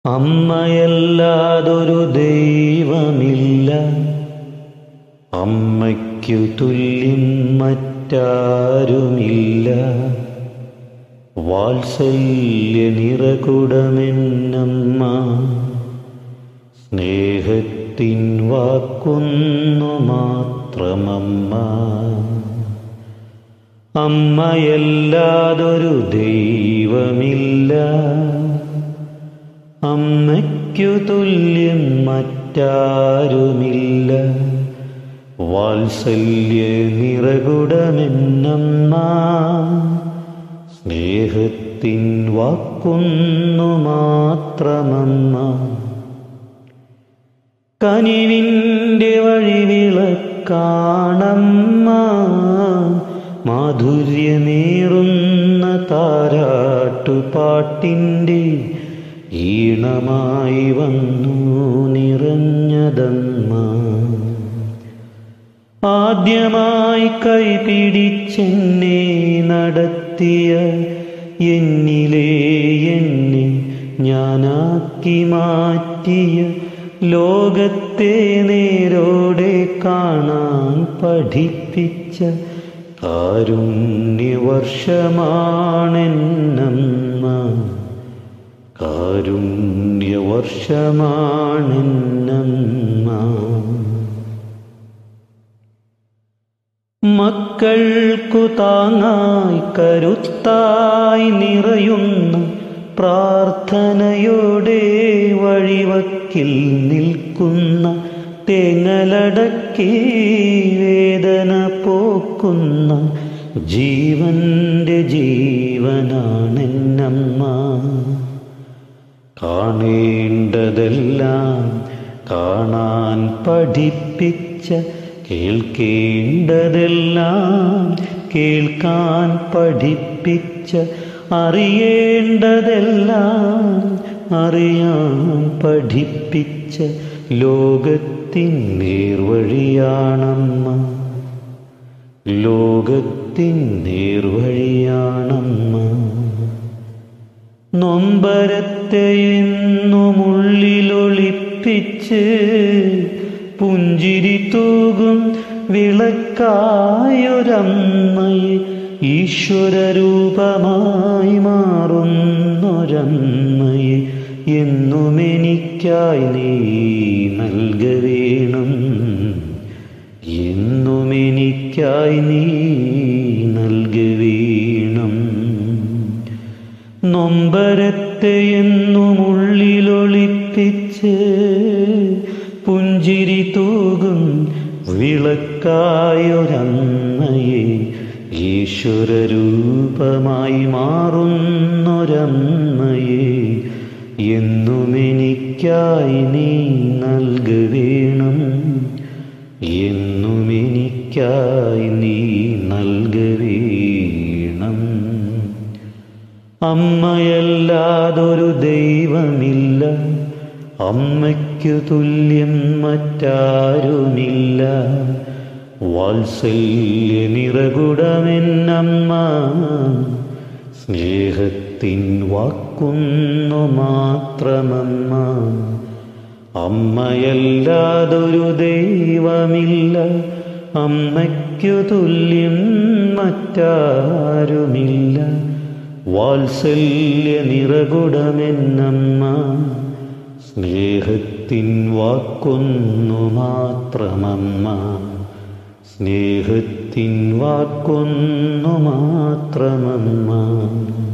അമ്മയല്ലാതൊരു ദൈവമില്ല അമ്മയ്ക്കു തുല്യം മറ്റാരുമില്ല വാത്സല്യ നിറകുടമെന്നമ്മ സ്നേഹത്തിൻ വാക്കുന്നു മാത്രമമ്മ അമ്മയല്ലാതൊരു ദൈവമില്ല അമ്മയ്ക്കു തുല്യം മറ്റാരുമില്ല വാത്സല്യ നിറകുടമെന്നമ്മ സ്നേഹത്തിൻ വാക്കുന്നു മാത്രമമ്മ കനിവിൻ്റെ വഴിവിളക്കാണമ്മ മാധുര്യമേറുന്ന താരാട്ടുപാട്ടിൻ്റെ ഈണമായി വന്നു നിറഞ്ഞതമ്മ ആദ്യമായി കൈപിടിച്ചെന്നെ നടത്തിയ എന്നിലെ എന്നെ ഞാനാക്കി മാറ്റിയ ലോകത്തെ നേരോടെ കാണാൻ പഠിപ്പിച്ച കാരുണ്യവർഷമാണെന്നമ്മ കാരുണ്യവർഷമാണെന്നമ്മ മക്കൾക്കു താങ്ങായി കരുത്തായി നിറയുന്ന പ്രാർത്ഥനയോടെ വഴിവക്കിൽ നിൽക്കുന്ന തേങ്ങലടക്കി വേദന പോക്കുന്ന ജീവന്റെ ജീവനാണെന്നമ്മ കാണേണ്ടതെല്ലാം കാണാൻ പഠിപ്പിച്ച കേൾക്കേണ്ടതെല്ലാം കേൾക്കാൻ പഠിപ്പിച്ച അറിയേണ്ടതെല്ലാം അറിയാൻ പഠിപ്പിച്ച ലോകത്തിൻ നേർവഴിയാണമ്മ ലോകത്തിൻ നേർവഴിയാണമ്മ നൊമ്പരത്തെ എന്നുമുള്ളിലൊളിപ്പിച്ച് പുഞ്ചിരി തൂകും വിളക്കായൊരമ്മയെ ഈശ്വരരൂപമായി മാറുന്നൊരമ്മയെ എന്നുമെനിക്കായി നീ നൽകവേണം എന്നുമെനിക്കായി നീ നൽകവേണം നൊമ്പരത്തെ എന്നുമുള്ളിലൊളിപ്പിച്ച് പുഞ്ചിരി തൂകും വിളക്കായൊരമ്മയെ ഈശ്വരരൂപമായി മാറുന്നൊരമ്മയെ എന്നുമെനിക്കായി നീ നൽകവേണം എന്നുമെനിക്കായി നീ നൽകവേണം അമ്മയല്ലാതൊരു ദൈവമില്ല അമ്മയ്ക്കു തുല്യം മറ്റാരുമില്ല വാത്സല്യ നിറകുടമെന്നമ്മ സ്നേഹത്തിൻ വാക്കുന്നു മാത്രമമ്മ അമ്മയല്ലാതൊരു ദൈവമില്ല അമ്മയ്ക്കു തുല്യം മറ്റാരുമില്ല വാത്സല്യ നിറകുടമെന്നമ്മ സ്നേഹത്തിൻ വാക്കൊന്നു മാത്രമമ്മ സ്നേഹത്തിൻ വാക്കൊന്നു മാത്രമമ്മ